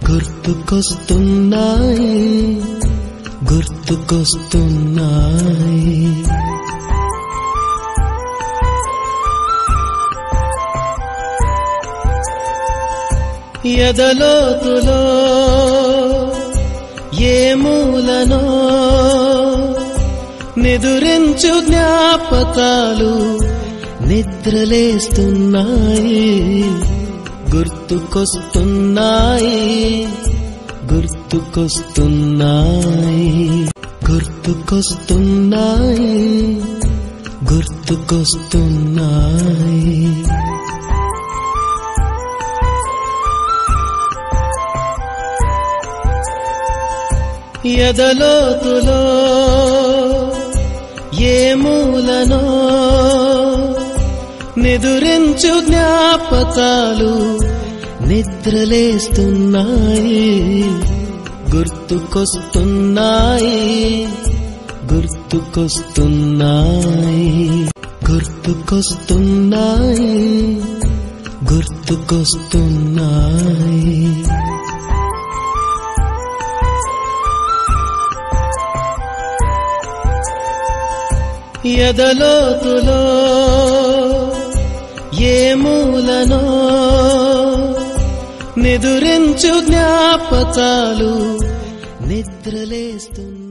గుర్తుకొస్తున్నాయి గుర్తుకొస్తున్నాయి ఎదలోతులో ఏ మూలనో నిదురించు జ్ఞాపకాలు నిద్రలేస్తున్నాయి గుర్తుకొస్తున్నాయి గుర్తుకొస్తున్నాయి గుర్తుకొస్తున్నాయి గుర్తుకొస్తున్నాయి ఎదలోతులో ఏ మూలనో నిదురించు జ్ఞాపకాలు నిద్రలేస్తున్నాయి గుర్తుకొస్తున్నాయి గుర్తుకొస్తున్నాయి గుర్తుకొస్తున్నాయి గుర్తుకొస్తున్నాయి ఎదలోతులో ఏ మూలనో నిదురించు జ్ఞాపకాలు నిద్రలేస్తున్నా